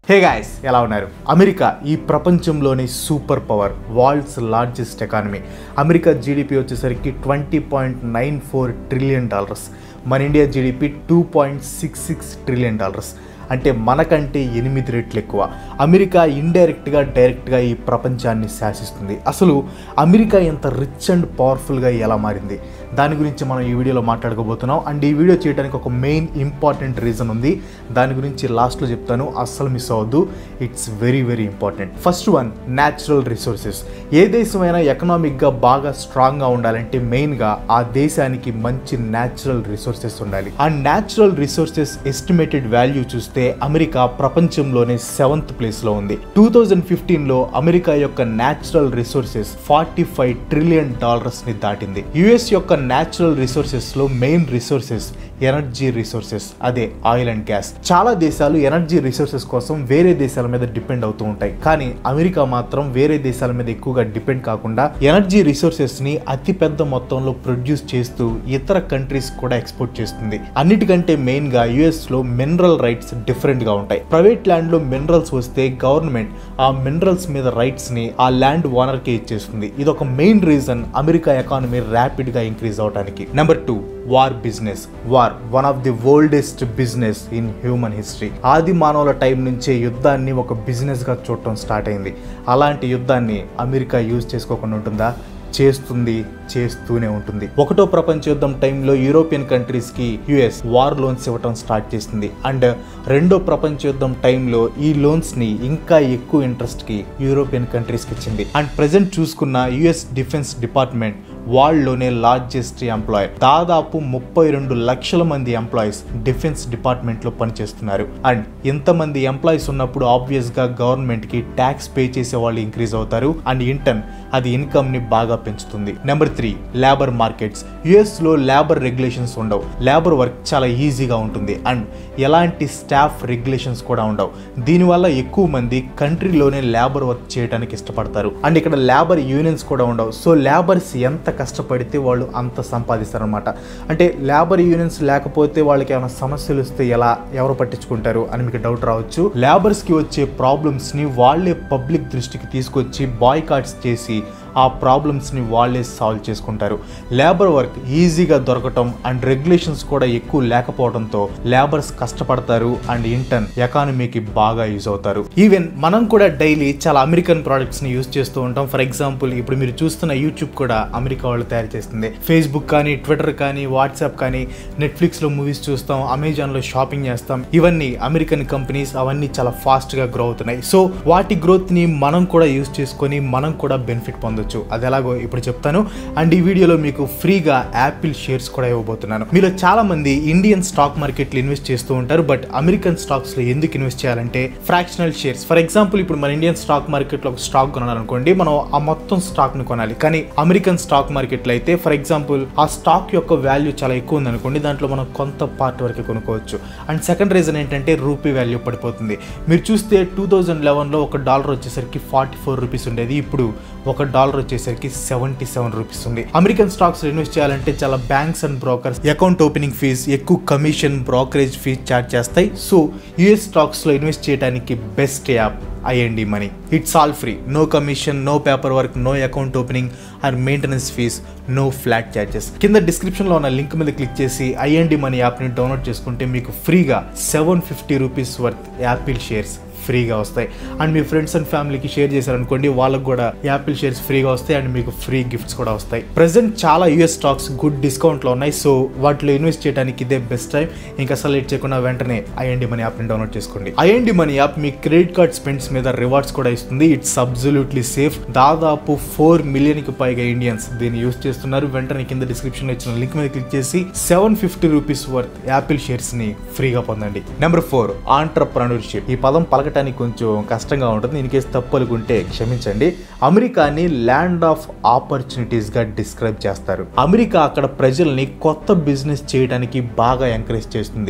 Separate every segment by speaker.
Speaker 1: hey guys ఎలా ఉన్నారు America ఈ ప్రపంచంలోని super power world's largest economy America GDP వచ్చేసరికి twenty point nine four trillion dollars మన India GDP two point six six trillion dollars అంటే మనకంటే ఎనిమిది రెట్లు ఎక్కువ అమెరికా ఇండైరెక్ట్గా డైరెక్ట్గా ఈ ప్రపంచాన్ని శాసిస్తుంది అసలు అమెరికా ఎంత రిచ్ అండ్ పవర్ఫుల్గా ఎలా మారింది దాని గురించి మనం ఈ వీడియోలో మాట్లాడుకోబోతున్నాం అండ్ ఈ వీడియో చేయడానికి ఒక మెయిన్ ఇంపార్టెంట్ రీజన్ ఉంది దాని గురించి లాస్ట్లో చెప్తాను అస్సలు మిస్ అవ్వద్దు it's very very important first one natural resources ఏ దేశమైనా ఎకనామిక్గా బాగా స్ట్రాంగ్గా ఉండాలంటే మెయిన్గా ఆ దేశానికి మంచి న్యాచురల్ రిసోర్సెస్ ఉండాలి ఆ న్యాచురల్ రిసోర్సెస్ ఎస్టిమేటెడ్ వాల్యూ చూస్తే అమెరికా ప్రపంచంలోనే సెవెంత్ ప్లేస్లో ఉంది టూ థౌజండ్ ఫిఫ్టీన్లో అమెరికా యొక్క natural resources forty five trillion డాలర్స్ని దాటింది యుఎస్ యొక్క న్యాచురల్ రిసోర్సెస్లో మెయిన్ రిసోర్సెస్ ఎనర్జీ రిసోర్సెస్ అదే ఆయిల్ అండ్ గ్యాస్ చాలా దేశాలు ఎనర్జీ రిసోర్సెస్ కోసం వేరే దేశాల మీద డిపెండ్ అవుతూ ఉంటాయి కానీ అమెరికా మాత్రం వేరే దేశాల మీద ఎక్కువగా డిపెండ్ కాకుండా ఎనర్జీ రిసోర్సెస్ ని అతి పెద్ద మొత్తంలో ప్రొడ్యూస్ చేస్తూ ఇతర కంట్రీస్ కూడా ఎక్స్పోర్ట్ చేస్తుంది అన్నిటికంటే మెయిన్ గా యుఎస్ లో మినరల్ రైట్స్ డిఫరెంట్ గా ఉంటాయి ప్రైవేట్ ల్యాండ్ లో మినరల్స్ వస్తే గవర్నమెంట్ ఆ మినరల్స్ మీద రైట్స్ ని ఆ ల్యాండ్ ఓనర్ కి ఇచ్చేస్తుంది ఇది ఒక main reason America economy rapid గా ఇంక్రీజ్ అవడానికి number two war business war one of the oldest business in human history ఆది మానవుల టైం నుంచే యుద్ధాన్ని ఒక బిజినెస్గా చూడటం స్టార్ట్ అయింది అలాంటి యుద్ధాన్ని అమెరికా యూజ్ చేసుకోకుండా ఉంటుందా చేస్తుంది చేస్తూనే ఉంటుంది ఒకటో ప్రపంచ యుద్ధం టైంలో యూరోపియన్ కంట్రీస్కి యుఎస్ వార్ లోన్స్ ఇవ్వటం స్టార్ట్ చేసింది అండ్ రెండో ప్రపంచ యుద్ధం టైంలో ఈ లోన్స్ని ఇంకా ఎక్కువ ఇంట్రెస్ట్కి యూరోపియన్ కంట్రీస్కి ఇచ్చింది అండ్ ప్రజెంట్ చూసుకున్న యుఎస్ డిఫెన్స్ డిపార్ట్మెంట్ వరల్డ్లోనే లార్జెస్ట్ ఎంప్లాయర్ దాదాపు ముప్పై రెండు లక్షల మంది ఎంప్లాయీస్ డిఫెన్స్ డిపార్ట్మెంట్లో పనిచేస్తున్నారు అండ్ ఇంతమంది ఎంప్లాయీస్ ఉన్నప్పుడు ఆబ్వియస్గా గవర్నమెంట్కి ట్యాక్స్ పే చేసే వాళ్ళు ఇంక్రీజ్ అవుతారు అండ్ ఇంటర్న్ అది ఇన్కమ్ని బాగా పెంచుతుంది నెంబర్ త్రీ లేబర్ మార్కెట్స్ యుఎస్లో లేబర్ రెగ్యులేషన్స్ ఉండవు లేబర్ వర్క్ చాలా ఈజీగా ఉంటుంది అండ్ ఎలాంటి స్టాఫ్ రెగ్యులేషన్స్ కూడా ఉండవు దీనివల్ల ఎక్కువ మంది కంట్రీలోనే లేబర్ వర్క్ చేయడానికి ఇష్టపడతారు అండ్ ఇక్కడ లేబర్ యూనియన్స్ కూడా ఉండవు సో లేబర్స్ ఎంత కష్టపడితే వాళ్ళు అంత సంపాదిస్తారనమాట అంటే లేబర్ యూనియన్స్ లేకపోతే వాళ్ళకి ఏమైనా సమస్యలు వస్తే ఎలా ఎవరు పట్టించుకుంటారు అని మీకు డౌట్ రావచ్చు లేబర్స్కి వచ్చే ప్రాబ్లమ్స్ని వాళ్ళే పబ్లిక్ దృష్టికి తీసుకొచ్చి బాయ్కాట్స్ చేసి ఆ ప్రాబ్లమ్స్ని వాళ్ళే సాల్వ్ చేసుకుంటారు లేబర్ వర్క్ ఈజీగా దొరకటం అండ్ రెగ్యులేషన్స్ కూడా ఎక్కువ లేకపోవడంతో లేబర్స్ కష్టపడతారు అండ్ ఇంటర్న్ ఎకానమీకి బాగా యూజ్ అవుతారు ఈవెన్ మనం కూడా డైలీ చాలా అమెరికన్ ప్రోడక్ట్స్ని యూజ్ చేస్తూ ఉంటాం ఫర్ ఎగ్జాంపుల్ ఇప్పుడు మీరు చూస్తున్న యూట్యూబ్ కూడా అమెరికా వాళ్ళు తయారు చేస్తుంది ఫేస్బుక్ కానీ ట్విట్టర్ కానీ వాట్సాప్ కానీ నెట్ఫ్లిక్స్లో మూవీస్ చూస్తాం అమెజాన్లో షాపింగ్ చేస్తాం ఇవన్నీ అమెరికన్ కంపెనీస్ అవన్నీ చాలా ఫాస్ట్గా గ్రో అవుతున్నాయి సో వాటి గ్రోత్ని మనం కూడా యూజ్ చేసుకొని మనం కూడా బెనిఫిట్ పొందొచ్చు అది ఎలాగో ఇప్పుడు చెప్తాను అండ్ ఈ వీడియోలో మీకు ఫ్రీగా యాపిల్ షేర్స్ కూడా ఇవ్వబోతున్నాను మీలో చాలా మంది ఇండియన్ స్టాక్ మార్కెట్లో ఇన్వెస్ట్ చేస్తూ ఉంటారు బట్ అమెరికన్ స్టాక్స్లో ఎందుకు ఇన్వెస్ట్ చేయాలంటే ఫ్రాక్షనల్ షేర్స్ ఫర్ ఎగ్జాంపుల్ ఇప్పుడు మన ఇండియన్ స్టాక్ మార్కెట్లో ఒక స్టాక్ కొనాలనుకోండి మనం ఆ మొత్తం స్టాక్ని కొనాలి కానీ అమెరికన్ స్టాక్ మార్కెట్లో అయితే ఫర్ ఎగ్జాంపుల్ ఆ స్టాక్ యొక్క వాల్యూ చాలా ఎక్కువ ఉందనుకోండి దాంట్లో మనం కొంత పార్ట్ వరకు కొనుక్కోవచ్చు అండ్ సెకండ్ రీజన్ ఏంటంటే రూపీ వాల్యూ పడిపోతుంది మీరు చూస్తే టూ థౌజండ్ లెవెన్లో ఒక డాలర్ వచ్చేసరికి ఫార్టీ ఫోర్ రూపీస్ ఉండేది ఇప్పుడు ఒక డాలర్ వచ్చేసరికి సెవెంటీ సెవెన్ రూపీస్ ఉంది అమెరికన్ స్టాక్స్ ఇన్వెస్ట్ చేయాలంటే చాలా banks and brokers account opening fees ఎక్కువ కమిషన్ బ్రోకరేజ్ ఫీజ్ చార్జ్ చేస్తాయి సో యుఎస్ స్టాక్స్లో ఇన్వెస్ట్ చేయడానికి best app INDmoney it's all free no commission no paperwork no account opening and maintenance fees no flat charges కింద డిస్క్రిప్షన్లో ఉన్న link మీద click చేసి IMD INDmoney యాప్ని download చేసుకుంటే మీకు ఫ్రీగా seven fifty rupees worth Apple shares ఫ్రీగా వస్తాయి అండ్ మీ ఫ్రెండ్స్ అండ్ ఫ్యామిలీకి షేర్ చేశారనుకోండి వాళ్ళకి కూడా యాపిల్ షేర్స్ ఫ్రీగా వస్తాయి అండ్ మీకు ఫ్రీ గిఫ్ట్స్ కూడా వస్తాయి ప్రజెంట్ చాలా యూఎస్ స్టాక్స్ గుడ్ డిస్కౌంట్లో ఉన్నాయి సో వాటిలో ఇన్వెస్ట్ చేయడానికి ఇదే బెస్ట్ టైం ఇంకా అసలు లేట్ చేయకుండా వెంటనే ఐఎండి మనీ యాప్ని డౌన్లోడ్ చేసుకోండి ఐఎండి మనీ యాప్ మీ క్రెడిట్ కార్డ్ స్పెండ్స్ మీద రివార్డ్స్ కూడా ఇస్తుంది ఇట్స్ అబ్జల్యూట్లీ సేఫ్ దాదాపు ఫోర్ మిలియన్కి పైగా ఇండియన్స్ దీన్ని యూస్ చేస్తున్నారు వెంటనే కింద డిస్క్రిప్షన్లో ఇచ్చిన లింక్ మీద క్లిక్ చేసి seven fifty rupees worth Apple షేర్స్ని ఫ్రీగా పొందండి నెంబర్ ఫోర్ ఆంటర్ప్రనర్షిప్ ఈ పదం పలక పలకటానికి కొంచెం కష్టంగా ఉంటుంది ఇన్ కేసు తప్పు అనుకుంటే క్షమించండి అమెరికాని ల్యాండ్ ఆఫ్ ఆపర్చునిటీస్గా డిస్క్రైబ్ చేస్తారు అమెరికా అక్కడ ప్రజల్ని కొత్త బిజినెస్ చేయడానికి బాగా ఎంకరేజ్ చేస్తుంది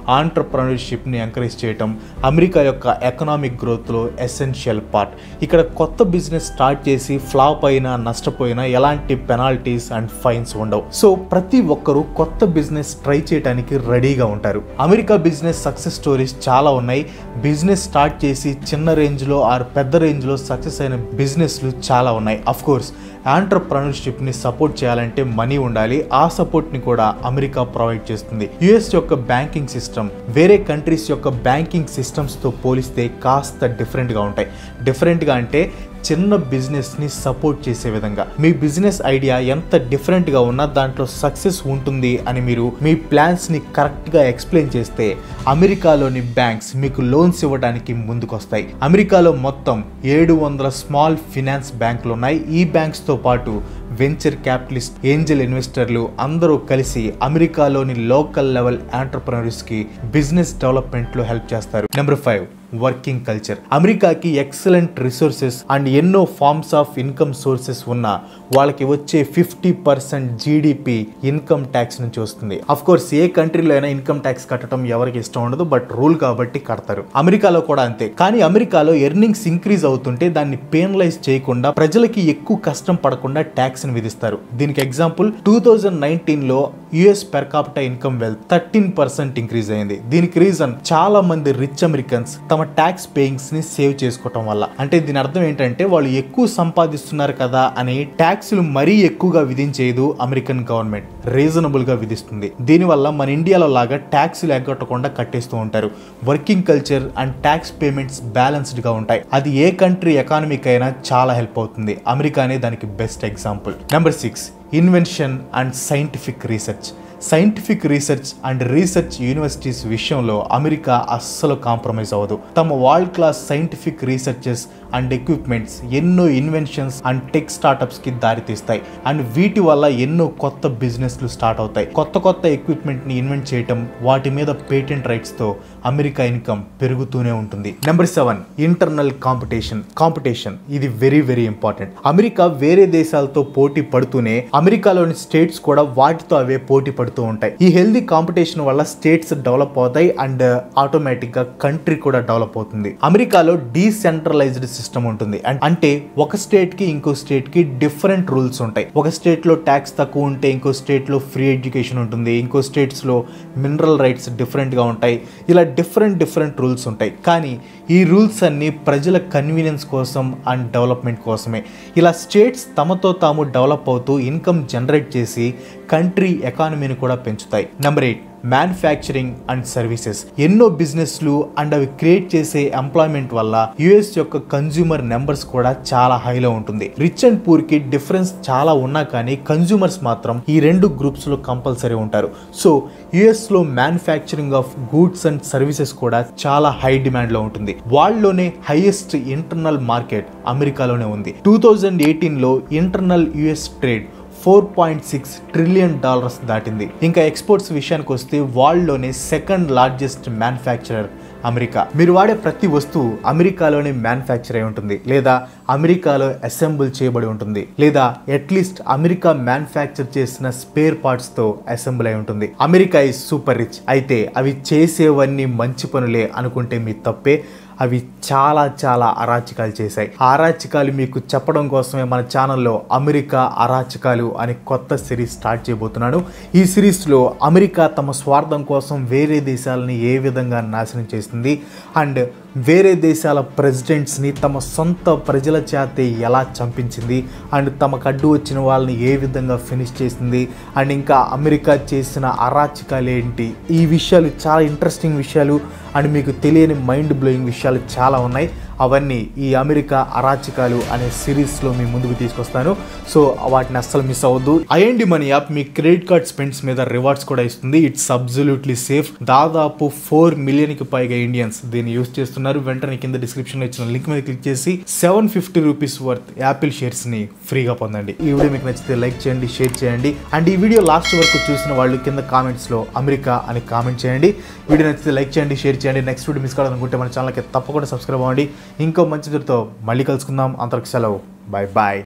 Speaker 1: ఆంటర్ప్రనర్షిప్ని ఎంకరేజ్ చేయటం అమెరికా యొక్క ఎకనామిక్ గ్రోత్లో ఎసెన్షియల్ పార్ట్ ఇక్కడ కొత్త బిజినెస్ స్టార్ట్ చేసి ఫ్లాప్ అయినా నష్టపోయినా ఎలాంటి పెనాల్టీస్ అండ్ ఫైన్స్ ఉండవు సో ప్రతి ఒక్కరూ కొత్త బిజినెస్ ట్రై చేయడానికి రెడీగా ఉంటారు అమెరికా బిజినెస్ సక్సెస్ స్టోరీస్ చాలా ఉన్నాయి బిజినెస్ స్టార్ట్ చేసి చిన్న రేంజ్లో ఆర్ పెద్ద రేంజ్లో సక్సెస్ అయిన బిజినెస్లు చాలా ఉన్నాయి అఫ్ కోర్స్ ఆంటర్ప్రనర్షిప్ని సపోర్ట్ చేయాలంటే మనీ ఉండాలి ఆ సపోర్ట్ని కూడా అమెరికా ప్రొవైడ్ చేస్తుంది యుఎస్ యొక్క బ్యాంకింగ్ సిస్టమ్ వేరే కంట్రీస్ యొక్క బ్యాంకింగ్ సిస్టమ్స్తో పోలిస్తే కాస్త డిఫరెంట్గా ఉంటాయి డిఫరెంట్గా అంటే చిన్న బిజినెస్ని సపోర్ట్ చేసే విధంగా మీ బిజినెస్ ఐడియా ఎంత డిఫరెంట్గా ఉన్నా దాంట్లో సక్సెస్ ఉంటుంది అని మీరు మీ ప్లాన్స్ని కరెక్ట్గా ఎక్స్ప్లెయిన్ చేస్తే అమెరికాలోని బ్యాంక్స్ మీకు లోన్స్ ఇవ్వడానికి ముందుకొస్తాయి అమెరికాలో మొత్తం ఏడు వందల స్మాల్ ఫినాన్స్ బ్యాంకులు ఉన్నాయి ఈ బ్యాంక్స్తో పాటు వెంచర్ క్యాపిటలిస్ట్ ఏంజల్ ఇన్వెస్టర్లు అందరూ కలిసి అమెరికాలోని లోకల్ లెవెల్ ఆంటర్ప్రనర్స్కి బిజినెస్ డెవలప్మెంట్లో హెల్ప్ చేస్తారు నెంబర్ ఫైవ్ వర్కింగ్ కల్చర్ అమెరికాకి ఎక్సలెంట్ రిసోర్సెస్ అండ్ ఎన్నో ఫార్మ్స్ ఆఫ్ ఇన్కమ్ సోర్సెస్ ఉన్న వాళ్ళకి వచ్చే fifty percent GDP income tax నుంచి వస్తుంది అఫ్ కోర్స్ ఏ కంట్రీలో అయినా ఇన్కమ్ ట్యాక్స్ కట్టడం ఎవరికి ఇష్టం ఉండదు బట్ రూల్ కాబట్టి కడతారు అమెరికాలో కూడా అంతే కానీ అమెరికాలో ఎర్నింగ్స్ ఇంక్రీజ్ అవుతుంటే దాన్ని పేనలైజ్ చేయకుండా ప్రజలకి ఎక్కువ కష్టం పడకుండా ట్యాక్స్ ని విధిస్తారు దీనికి ఎగ్జాంపుల్ టూ థౌజండ్ నైన్టీన్ లో US per capita income wealth thirteen percent increase అయింది దీనికి రీజన్ చాలా మంది రిచ్ అమెరికన్స్ తమ ట్యాక్స్ పేయింగ్స్ ని సేవ్ చేసుకోవటం వల్ల అంటే దీని అర్థం ఏంటంటే వాళ్ళు ఎక్కువ సంపాదిస్తున్నారు కదా అని ట్యాక్స్లు మరీ ఎక్కువగా విధించేది అమెరికన్ గవర్నమెంట్ రీజనబుల్ గా విధిస్తుంది దీనివల్ల మన ఇండియాలో లాగా ట్యాక్స్లు ఎగ్గొట్టకుండా కట్టేస్తూ ఉంటారు working culture and tax payments balanced గా ఉంటాయి అది ఏ కంట్రీ ఎకానమీకి అయినా చాలా హెల్ప్ అవుతుంది అమెరికానే దానికి best example number six invention and scientific research scientific research and research universities విషయంలో అమెరికా అస్సలు కాంప్రమైజ్ అవ్వదు తమ world class scientific researches and equipments ఎన్నో ఇన్వెన్షన్స్ అండ్ టెక్ స్టార్టప్స్ కి దారితీస్తాయి అండ్ వీటి వల్ల ఎన్నో కొత్త బిజినెస్లు స్టార్ట్ అవుతాయి కొత్త కొత్త ఎక్విప్మెంట్ ని ఇన్వెంట్ చేయటం వాటి మీద పేటెంట్ రైట్స్ తో అమెరికా ఇన్కమ్ పెరుగుతూనే ఉంటుంది number seven internal competition competition ఇది వెరీ వెరీ ఇంపార్టెంట్ అమెరికా వేరే దేశాలతో పోటీ పడుతూనే అమెరికాలోని స్టేట్స్ కూడా వాటితో అవే పోటీ పడుతూ ఉంటాయి ఈ హెల్దీ కాంపిటీషన్ వల్ల స్టేట్స్ డెవలప్ అవుతాయి అండ్ ఆటోమేటిక్ గా కంట్రీ కూడా డెవలప్ అవుతుంది అమెరికాలో డీసెంట్రలైజ్డ్ సిస్టమ్ ఉంటుంది అండ్ అంటే ఒక స్టేట్ కి ఇంకో స్టేట్ కి డిఫరెంట్ రూల్స్ ఉంటాయి ఒక స్టేట్ లో ట్యాక్స్ తక్కువ ఉంటే ఇంకో స్టేట్ లో ఫ్రీ ఎడ్యుకేషన్ ఉంటుంది ఇంకో స్టేట్స్ లో మినరల్ రైట్స్ డిఫరెంట్ గా ఉంటాయి ఇలా డిఫరెంట్ డిఫరెంట్ రూల్స్ ఉంటాయి కానీ ఈ రూల్స్ అన్ని ప్రజల కన్వీనియన్స్ కోసం అండ్ డెవలప్మెంట్ కోసమే ఇలా స్టేట్స్ తమతో తాము డెవలప్ అవుతూ ఇన్కమ్ జనరేట్ చేసి కంట్రీ ఎకానమీని కూడా పెంచుతాయి number eight manufacturing and services ఎన్నో బిజినెస్లు అండ్ అవి క్రియేట్ చేసే ఎంప్లాయ్మెంట్ వల్ల యుఎస్ యొక్క కన్జ్యూమర్ నెంబర్స్ కూడా చాలా హైలో ఉంటుంది రిచ్ అండ్ పూర్ కి డిఫరెన్స్ చాలా ఉన్నా కానీ కన్జ్యూమర్స్ మాత్రం ఈ రెండు గ్రూప్స్ లో కంపల్సరీ ఉంటారు సో యుఎస్ లో manufacturing of goods and services కూడా చాలా హై డిమాండ్ లో ఉంటుంది వాళ్ళలోనే హైయెస్ట్ ఇంటర్నల్ మార్కెట్ అమెరికాలోనే ఉంది టూ థౌజండ్ ఎయిటీన్ లో internal US trade four point six trillion dollars దాటింది ఇంకా ఎక్స్పోర్ట్స్ విషయానికి వస్తే వరల్డ్లోనే సెకండ్ లార్జెస్ట్ మ్యానుఫ్యాక్చరర్ అమెరికా మీరు వాడే ప్రతి వస్తువు అమెరికాలోనే మ్యానుఫ్యాక్చర్ అయి ఉంటుంది లేదా అమెరికాలో అసెంబుల్ చేయబడి ఉంటుంది లేదా అట్లీస్ట్ అమెరికా మ్యానుఫ్యాక్చర్ చేసిన స్పేర్ పార్ట్స్తో అసెంబుల్ అయి ఉంటుంది అమెరికా ఇస్ సూపర్ రిచ్ అయితే అవి చేసేవన్నీ మంచి పనులే అనుకుంటే మీ తప్పే అవి చాలా చాలా అరాచకాలు చేశాయి ఆ అరాచకాలు మీకు చెప్పడం కోసమే మన ఛానల్లో అమెరికా అరాచకాలు అనే కొత్త సిరీస్ స్టార్ట్ చేయబోతున్నాను ఈ సిరీస్లో అమెరికా తమ స్వార్థం కోసం వేరే దేశాలని ఏ విధంగా నాశనం చేస్తుంది అండ్ వేరే దేశాల ప్రెసిడెంట్స్ని తమ సొంత ప్రజల చేతే ఎలా చంపించింది అండ్ తమకు అడ్డు వచ్చిన వాళ్ళని ఏ విధంగా ఫినిష్ చేసింది అండ్ ఇంకా అమెరికా చేసిన అరాచకాలు ఏంటి ఈ విషయాలు చాలా ఇంట్రెస్టింగ్ విషయాలు అండ్ మీకు తెలియని మైండ్ బ్లోయింగ్ విషయాలు చాలా ఉన్నాయి అవన్నీ ఈ అమెరికా అరాచకాలు అనే సిరీస్లో మీ ముందుకు తీసుకొస్తాను సో వాటిని అస్సలు మిస్ అవ్వద్దు ఐఎండి మనీ యాప్ మీ క్రెడిట్ కార్డ్ స్పెండ్స్ మీద రివార్డ్స్ కూడా ఇస్తుంది ఇట్స్ అబ్జల్యూట్లీ సేఫ్ దాదాపు ఫోర్ మిలియన్కి పైగా ఇండియన్స్ దీన్ని యూస్ చేస్తున్నారు వెంటనే కింద డిస్క్రిప్షన్లో ఇచ్చిన లింక్ మీద క్లిక్ చేసి seven fifty rupees worth Apple షేర్స్ని ఫ్రీగా పొందండి ఈ వీడియో మీకు నచ్చితే లైక్ చేయండి షేర్ చేయండి అండ్ ఈ వీడియో లాస్ట్ వరకు చూసిన వాళ్ళు కింద కామెంట్స్లో అమెరికా అని కామెంట్ చేయండి వీడియో నచ్చితే లైక్ చేయండి షేర్ చేయండి నెక్స్ట్ వీడియో మిస్ కావాలనుకుంటే మన ఛానల్కి తప్పకుండా సబ్స్క్రైబ్ అవ్వండి ఇంకో మంచి వీడియోతో మళ్ళీ కలుసుకుందాం అంతవరకు సెలవు బాయ్ బాయ్